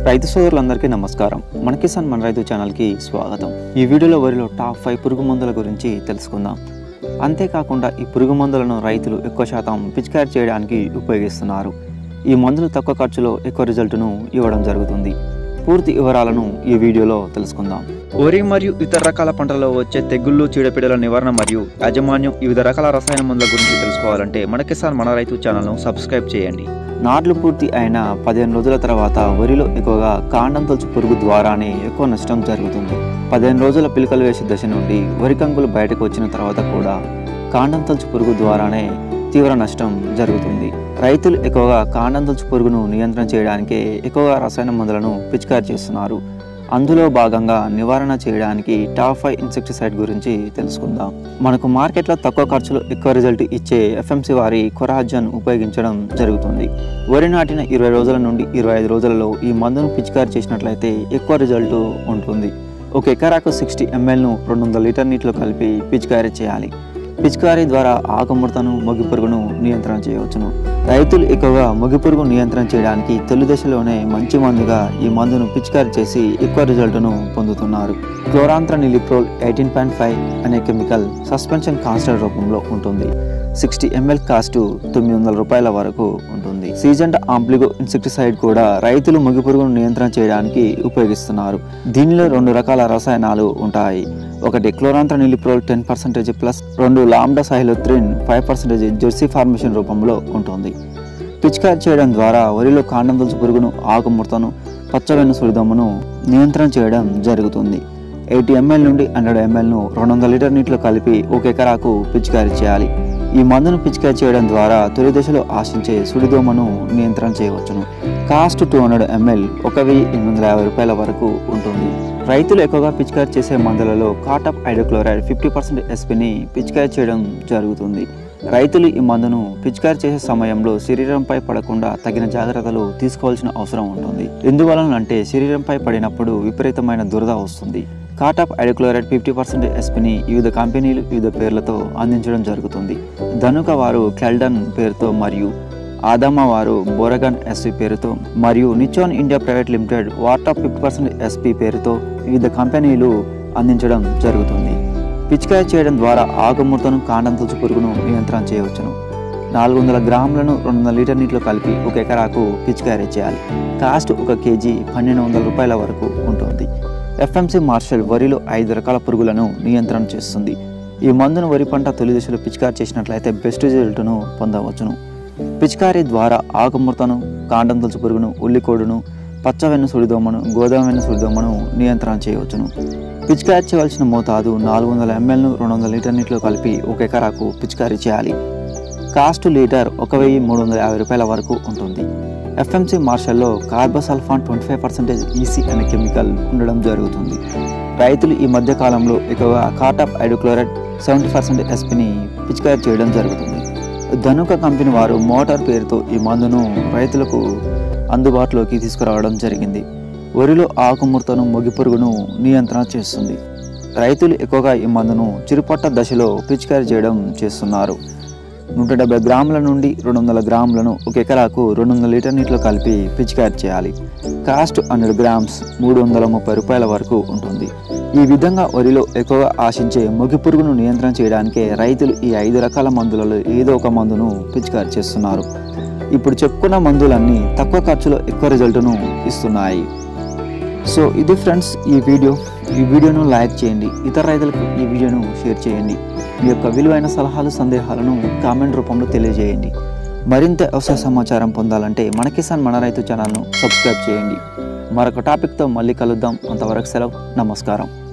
రైతు సోదరులందరికీ నమస్కారం మన కిసాన్ మన రైతు ఛానల్కి స్వాగతం ఈ వీడియోలో వరిలో టాప్ ఫైవ్ పురుగు మందుల గురించి తెలుసుకుందాం అంతేకాకుండా ఈ పురుగు మందులను రైతులు ఎక్కువ శాతం పిచికారి చేయడానికి ఉపయోగిస్తున్నారు ఈ మందులు తక్కువ ఖర్చులో ఎక్కువ రిజల్ట్ను ఇవ్వడం జరుగుతుంది పూర్తి వివరాలను ఈ వీడియోలో తెలుసుకుందాం వరి మరియు ఇతర రకాల పంటలలో వచ్చే తెగుళ్ళు చీడపీడల నివారణ మరియు యాజమాన్యం వివిధ రకాల రసాయన మందుల గురించి తెలుసుకోవాలంటే మన కిసాన్ మన రైతు ఛానల్ను సబ్స్క్రైబ్ చేయండి నాట్లు పూర్తి అయిన పదిహేను రోజుల తర్వాత వరిలో ఎక్కువగా కాండం తొలుచు పురుగు ద్వారానే ఎక్కువ నష్టం జరుగుతుంది పదిహేను రోజుల పిలకలు వేసే దశ నుండి వరి కంకులు బయటకు వచ్చిన తర్వాత కూడా కాండం తొలుచు పురుగు ద్వారానే తీవ్ర నష్టం జరుగుతుంది రైతులు ఎక్కువగా కాండం తొలుచు పురుగును నియంత్రణ చేయడానికే ఎక్కువగా రసాయన మందులను పిచికారి చేస్తున్నారు అందులో భాగంగా నివారణ చేయడానికి టాప్ ఫైవ్ ఇన్సెక్టిసైడ్ గురించి తెలుసుకుందాం మనకు మార్కెట్లో తక్కువ ఖర్చులో ఎక్కువ రిజల్ట్ ఇచ్చే ఎఫ్ఎంసి వారి కొరాజన్ ఉపయోగించడం జరుగుతుంది వరి నాటిన ఇరవై రోజుల నుండి ఇరవై ఐదు రోజులలో ఈ మందును పిచికారి చేసినట్లయితే ఎక్కువ రిజల్ట్ ఉంటుంది ఒక ఎకరాకు సిక్స్టీ ఎంఎల్ను రెండు వందల లీటర్ నీటిలో కలిపి పిచికారీ చేయాలి పిచికారీ ద్వారా ఆకుముడతను మొగి పురుగును నియంత్రణ చేయవచ్చును రైతులు ఎక్కువగా మొగి పురుగు నియంత్రణ చేయడానికి తొలి దశలోనే మంచి మందుగా ఈ మందును పిచికారీ చేసి ఎక్కువ రిజల్ట్ను పొందుతున్నారు క్లోరాంత్రనిలిప్రోల్ ఎయిటీన్ పాయింట్ ఫైవ్ అనే కెమికల్ సస్పెన్షన్ కాన్స్టెంట్ రూపంలో ఉంటుంది సిక్స్టీ ఎంఎల్ కాస్ట్ తొమ్మిది వందల రూపాయల వరకు ఉంటుంది సీజంట్ ఆంప్లిగో ఇన్సెక్టిసైడ్ కూడా రైతులు మొగి పురుగును నియంత్రణ చేయడానికి ఉపయోగిస్తున్నారు దీనిలో రెండు రకాల రసాయనాలు ఉంటాయి ఒకటి క్లోరాంత్రనిలిప్రోల్ టెన్ పర్సెంటేజ్ ప్లస్ రెండు lambda cyhalothrin five percentage ZC formation రూపంలో ఉంటుంది పిచికారి చేయడం ద్వారా వరిలో కాండం తులసి పురుగును ఆకుముడతను పచ్చవెన్ను సుడిదమ్మను నియంత్రణ చేయడం జరుగుతుంది ఎయిటీ ఎంఎల్ నుండి హండ్రెడ్ ఎంఎల్ను రెండు వందల లీటర్ నీటిలో కలిపి ఒక ఎకరాకు పిచికారీ చేయాలి ఈ మందును పిచికారీ చేయడం ద్వారా తొలి దశలో ఆశించే సుడిదోమను నియంత్రణ చేయవచ్చును కాస్ట్ టూ హండ్రెడ్ ఎంఎల్ ఒక వెయ్యి ఎనిమిది వందల యాభై రూపాయల వరకు ఉంటుంది రైతులు ఎక్కువగా పిచికారీ చేసే మందులలో కాటప్ హైడ్రోక్లోరైడ్ ఫిఫ్టీ పర్సెంట్ ఎస్పీని పిచికారీ చేయడం జరుగుతుంది రైతులు ఈ మందును పిచికారీ చేసే సమయంలో శరీరంపై పడకుండా తగిన జాగ్రత్తలు తీసుకోవాల్సిన అవసరం ఉంటుంది ఎందువలన అంటే శరీరంపై పడినప్పుడు విపరీతమైన దురద వస్తుంది కాటాప్ హైడ్రోక్లోరైడ్ ఫిఫ్టీ పర్సెంట్ ఎస్పీని వివిధ కంపెనీలు వివిధ పేర్లతో అందించడం జరుగుతుంది ధనుక వారు క్యాల్డన్ పేరుతో మరియు ఆదమ వారు బోరగన్ ఎస్పీ పేరుతో మరియు నిచోన్ ఇండియా ప్రైవేట్ లిమిటెడ్ వాటాప్ ఫిఫ్టీ పర్సెంట్ ఎస్పీ పేరుతో వివిధ కంపెనీలు అందించడం జరుగుతుంది పిచికాయ చేయడం ద్వారా ఆకుముడతను కాండం తులసి పురుగును నియంత్రణ చేయవచ్చును నాలుగు వందల గ్రాములను రెండు వందల లీటర్ నీటిలో కలిపి ఒక ఎకరాకు పిచికారీ చేయాలి కాస్ట్ ఒక కేజీ పన్నెండు వందల రూపాయల వరకు ఉంటుంది ఎఫ్ఎంసి మార్షల్ వరిలో ఐదు రకాల పురుగులను నియంత్రణ చేస్తుంది ఈ మందును వరి పంట తొలి దశలో పిచికారీ చేసినట్లయితే బెస్ట్ రిజల్ట్ను పొందవచ్చును పిచికారీ ద్వారా ఆకుముడతను కాండం తులసి పురుగును ఉల్లికోడును పచ్చవెన్ను సుడిదోమను గోదావెన్ను సుడిదోమను నియంత్రణ చేయవచ్చును పిచికారీ చేయవలసిన మోతాదు నాలుగు వందల ఎంఎల్ను రెండు వందల లీటర్ నీటిలో కలిపి ఒక ఎకరాకు పిచికారీ చేయాలి కాస్ట్ లీటర్ ఒక వెయ్యి మూడు వందల యాభై రూపాయల వరకు ఉంటుంది ఎఫ్ఎంసి మార్షల్లో carbosulfan twenty five percentage EC అనే కెమికల్ ఉండడం జరుగుతుంది రైతులు ఈ మధ్య కాలంలో ఎక్కువగా కాటాప్ హైడ్రోక్లోరైడ్ సెవెంటీ పర్సెంట్ ఎస్పీని పిచికారీ చేయడం జరుగుతుంది ధనుక కంపెనీ వారు మోటార్ పేరుతో ఈ మందును రైతులకు అందుబాటులోకి తీసుకురావడం జరిగింది వరిలో ఆకుముడతను మొగి పురుగును నియంత్రణ చేస్తుంది రైతులు ఎక్కువగా ఈ మందును చిరుపట్ట దశలో పిచికారీ చేయడం చేస్తున్నారు నూట డెబ్బై గ్రాముల నుండి రెండు వందల గ్రాములను ఒక ఎకరాకు రెండు వందల లీటర్ నీటిలో కలిపి పిచికారీ చేయాలి కాస్ట్ హండ్రెడ్ గ్రామ్స్ మూడు వందల ముప్పై రూపాయల వరకు ఉంటుంది ఈ విధంగా వరిలో ఎక్కువగా ఆశించే మొగి పురుగును నియంత్రణ చేయడానికే రైతులు ఈ ఐదు రకాల మందులలో ఏదో ఒక మందును పిచికారీ చేస్తున్నారు ఇప్పుడు చెప్పుకున్న మందులన్నీ తక్కువ ఖర్చులో ఎక్కువ రిజల్ట్ను ఇస్తున్నాయి సో ఇది ఫ్రెండ్స్ ఈ వీడియో ఈ వీడియోను లైక్ చేయండి ఇతర రైతులకు ఈ వీడియోను షేర్ చేయండి మీ యొక్క విలువైన సలహాలు సందేహాలను కామెంట్ రూపంలో తెలియజేయండి మరింత వ్యవసాయ సమాచారం పొందాలంటే మన కిసాన్ మన రైతు ఛానల్ను సబ్స్క్రైబ్ చేయండి మరొక టాపిక్తో మళ్ళీ కలుద్దాం అంతవరకు సెలవు నమస్కారం